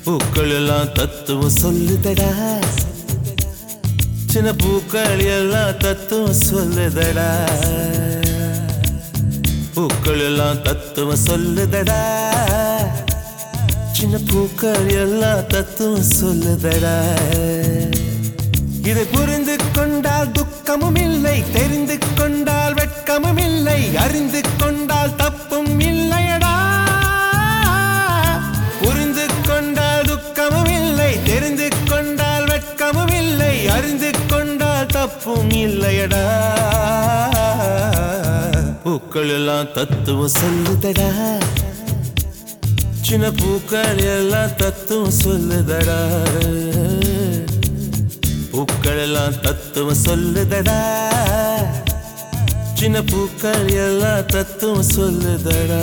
பூக்கள் எல்லாம் தத்துவம் சொல்லுதடா சின்ன பூக்கள் எல்லாம் தத்துவம் சொல்லுதடா பூக்கள் எல்லாம் தத்துவம் சொல்லுதடா சின்ன பூக்கள் எல்லாம் தத்துவம் சொல்லுதடா இதை புரிந்து கொண்டால் துக்கமும் இல்லை தெரிந்து கொண்டால் வெட்கமும் இல்லை அறிந்து கொண்டால் தப்பும் இல்லையடா புரிந்து கொண்டால் துக்கமும் இல்லை தெரிந்து கொண்டால் வெட்கமும் இல்லை அறிந்து கொண்டால் தப்பும் இல்லையடா பூக்கள் எல்லாம் தத்துவம் சொல்லுதடா சின்ன பூக்கள் எல்லாம் தத்துவம் சொல்லுதடா பூக்கள் எல்லாம் தத்துவம் சொல்லுதடா சின்ன பூக்கள் எல்லாம் தத்துவம் சொல்லுதடா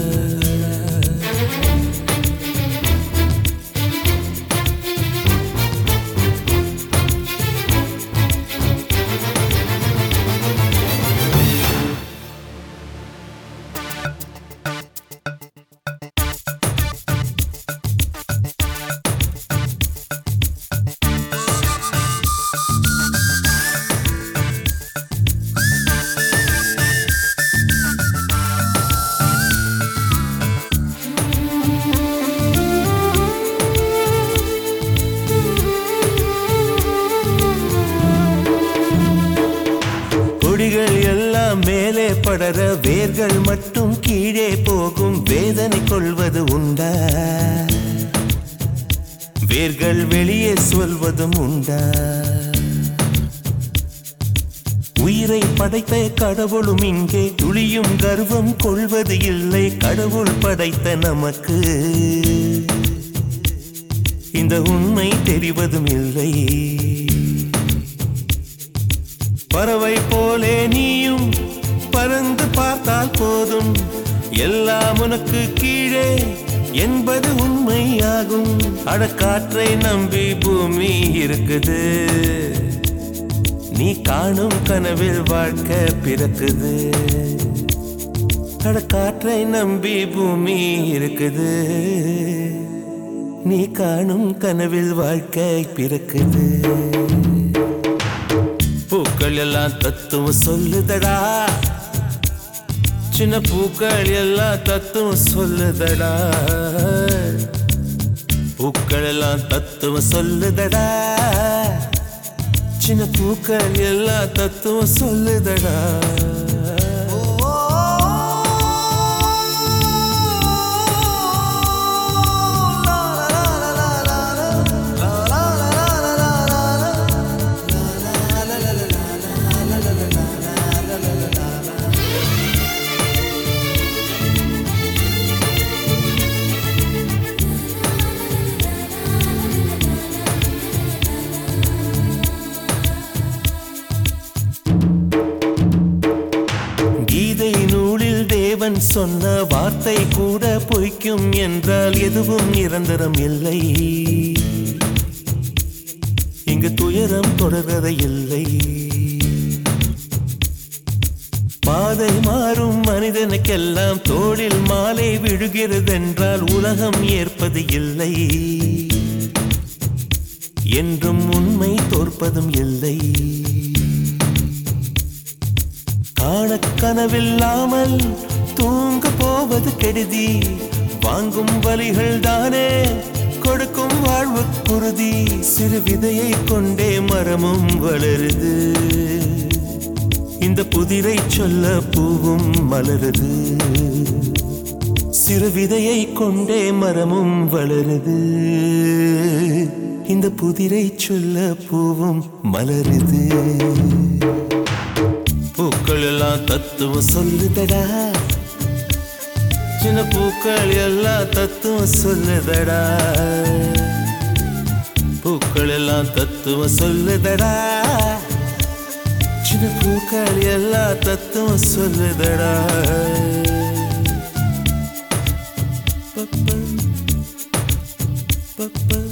கொடிகள் எல்லாம் மேலே படர வேர்கள் மட்டும் கீழே போகும் வேதனை கொள்வது உண்டா வேர்கள் வெளியே சொல்வதும் உண்டா உயிரை படைத்த கடவுளும் இங்கே துளியும் கர்வம் கொள்வது இல்லை கடவுள் படைத்த நமக்கு இந்த உண்மை தெரிவதும் இல்லை பறவை போலே நீயும் பறந்து பார்த்தால் போதும் எல்லாம் உனக்கு கீழே என்பது உண்மையாகும் அடக்காற்றை நம்பி பூமி இருக்குது நீ காணும் கனவில் வாழ்க்கை பிறக்குது அடக்காற்றை நம்பி பூமி இருக்குது நீ காணும் கனவில் வாழ்க்கை பிறக்குது பூக்கள் எல்லாம் தத்துவம் சொல்லுதடா சின்ன பூக்கள் எல்லாம் தத்துவம் சொல்லுதடா பூக்கள் எல்லாம் தத்துவம் சொல்லுதடா சின்ன பூக்கள் எல்லாம் தத்துவம் சொல்லுதடா கீதை நூலில் தேவன் சொன்ன வார்த்தை கூட பொய்க்கும் என்றால் எதுவும் நிரந்தரம் இல்லை இங்கு துயரம் தொடர்கதை இல்லை பாதை மாறும் மனிதனுக்கெல்லாம் தோளில் மாலை விழுகிறதென்றால் உலகம் ஏற்பது இல்லை என்றும் உண்மை தோற்பதும் இல்லை காணக் கனவில்லாமல் தூங்க போவது கெடுதி வாங்கும் வலிகள் தானே கொடுக்கும் வாழ்வு குருதி சிறு விதையை கொண்டே மரமும் வளருது இந்த புதிரை சொல்ல பூவும் மலருது சிறு விதையை கொண்டே மரமும் வளருது இந்த புதிரை சொல்ல பூவும் மலருது பூக்கள் எல்லாம் தத்துவம் சொல்லுதடா சின்ன பூக்கள் எல்லாம் தத்துவம் சொல்லுதடா பூக்கள் எல்லாம் தத்துவம் சொல்லுதடா சின்ன பூக்கள் எல்லாம் தத்துவம் சொல்லுதடா பப்ப, பப்ப,